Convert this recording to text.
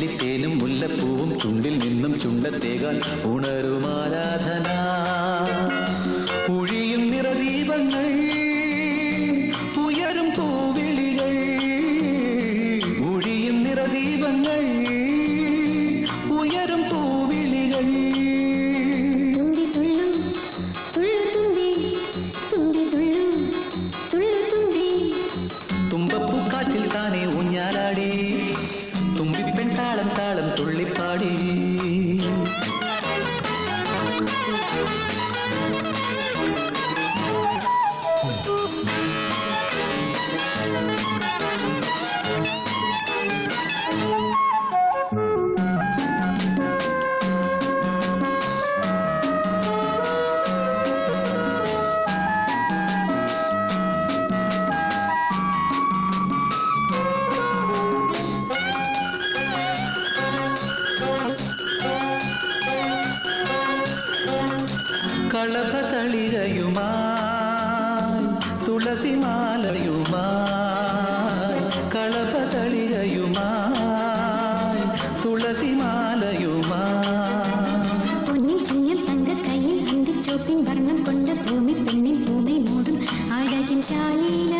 നെല്ലിത്തേനും മുല്ലപ്പൂവും ചുണ്ടിൽ നിന്നും ചുണ്ടത്തേകാൽ ഉണരുമാരാധന ഒഴിയും നിറദീപങ്ങൾ ഉയരും പൂവിളികൾ ഒഴിയും നിറദീപങ്ങൾ ഉയരും പൂവിളികൾ തുമ്പി തുള്ളു തുള്ളു തുമ്പി തുമ്പി തുള്ളു തുള്ളു തുമ്പി തുമ്പപ്പൂക്കാറ്റിൽ താനെ ഊഞ്ഞാലാടി തുമ്പിപ്പെൺ താളം താളം തുള്ളിപ്പാടി കളഭതളികയുമായി തുളസിമാലയുമായി കളഭതളികയുമായി തുളസിമാലയുമായി പൊന്നിൻ ചിങ്ങം തങ്ക കയ്യിൽ അന്തിച്ചോപ്പിൻ വർണ്ണം കൊണ്ട ഭൂമി പെണ്ണിൻ ഭൂമി മൂടും ആഴകിൻ ശാലീന